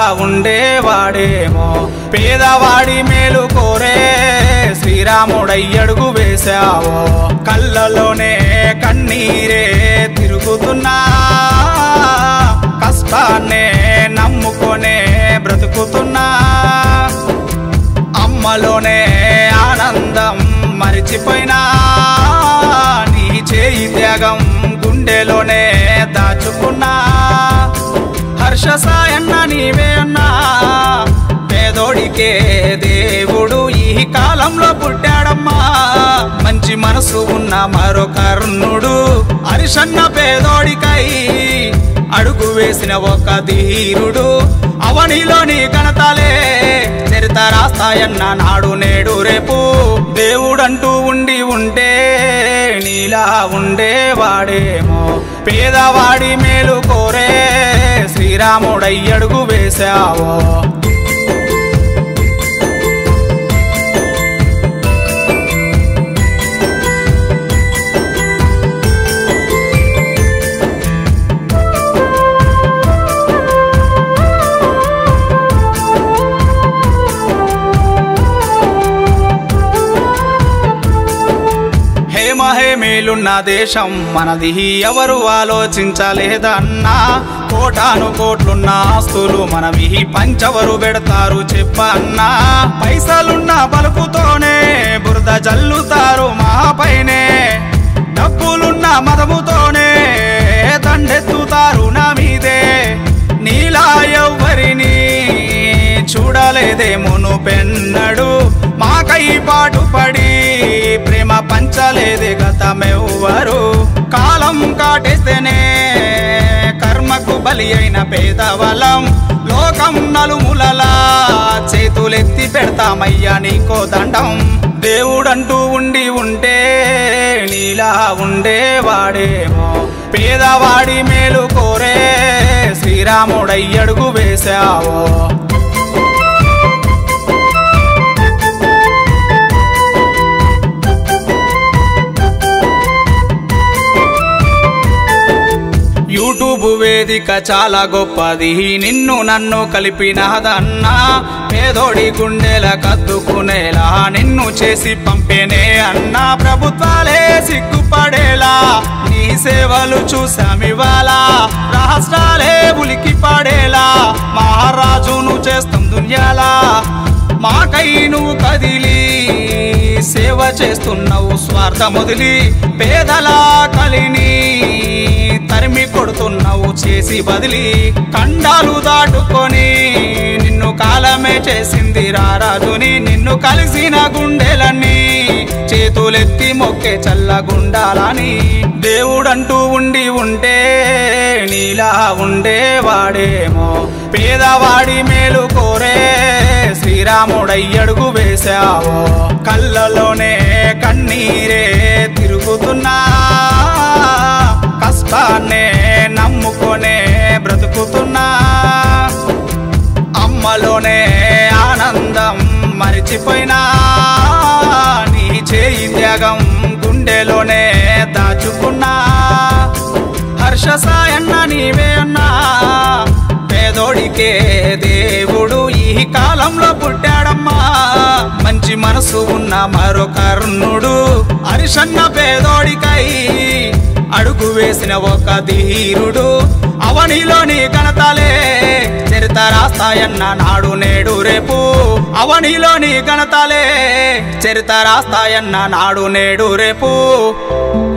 ఉండేవాడేమో పేదవాడి మేలు కోరే శ్రీరాముడయ్యడుగు వేశావో కళ్ళలోనే కన్నీరే తిరుగుతున్నా కష్టాన్నే నమ్ముకొనే బ్రతుకుతున్నా అమ్మలోనే ఆనందం మరిచిపోయినా నీ చేయి త్యాగం గుండెలోనే దాచుకున్నా హర్ష సాయన్న నీవే అన్నా పేదోడికే దేవుడు ఈ కాలంలో పుట్టాడమ్మా మంచి మనసు ఉన్న మరో కర్ణుడు హరిషన్న పేదోడికై అడుగు వేసిన ఒక ధీరుడు అవనిలోని ఘనతలే చరిత రాస్తాయన్న నాడు నేడు రేపు దేవుడంటూ ఉండి ఉంటే నీలా ఉండేవాడేమో పేదవాడి మేలు కోరే శ్రీరాముడయ్యడుగు వేశావో హేమహేమీలున్న దేశం మనది ఎవరు ఆలోచించలేదన్నా కోటాను కోట్లున్న ఆస్తులు మనవి పంచవరు పెడతారు చెప్పన్నా పైసలున్న బలుపుతోనే బురద జల్లుతారు మాపైనే డబ్బులున్న మదముతోనే దండెత్తుతారు నా మీదే నీలా ఎవ్వరిని చూడలేదేమోను పెన్నడు మాకై పాటు పడి ప్రేమ పంచలేదే గతమెవ్వరు కాలం కాటేస్తేనే కర్మకు బలి అయిన పేదవలం లోకం నలుములలా చేతులెత్తి పెడతామయ్యా నీకో దండం దేవుడంటూ ఉండి ఉంటే నీలా ఉండేవాడేమో పేదవాడి మేలు కోరే శ్రీరాముడయ్యడుగు వేశావో యూట్యూబ్ వేదిక చాలా గొప్పది నిన్ను నన్ను కలిపినదన్నా పేదోడి గుండెల కద్దుకునేలా నిన్ను చేసి పంపేనే అన్నా ప్రభుత్వాలే సిగ్గుపడేలా నీ సేవలు చూసామివాళ రాష్ట్రాలే ఉలికి పడేలా మహారాజును చేస్తాం దునియాలా మాకై నువ్వు కదిలి సేవ చేస్తున్నావు స్వార్థం వదిలి పేదల కలిని తరిమి కొడుతున్నావు చేసి బదిలి కండాలు దాటుకొని నిన్ను కాలమే చేసింది రారాజుని నిన్ను కలిసిన గుండెలన్నీ చేతులెత్తి మొక్కే చల్లగుండాలని దేవుడంటూ ఉండి ఉంటే నీలా ఉండేవాడేమో పేదవాడి మేలు కోరే శ్రీరాముడయ్యడుగు వేశావో కళ్ళలోనే కన్నీరే తిరుగుతున్నా కష్టాన్నే నమ్ముకొనే బ్రతుకుతున్నా అమ్మలోనే ఆనందం మరిచిపోయినా నీ చేయి త్యాగం గుండెలోనే దాచుకున్నా హర్ష సాయన్న నీవే అన్నా పేదోడికే దేవుడు ఈ కాలంలో పుట్టాడమ్మా మంచి మనసు ఉన్న మరో కర్ణుడు హరిషన్న పేదోడికై అడుగు వేసిన ఒక ధీరుడు అవనిలోని ఘనతలే చరిత రాస్తాయన్న నాడు నేడు రేపు అవనిలోని ఘనతలే చరిత రాస్తాయన్న నాడు నేడు రేపు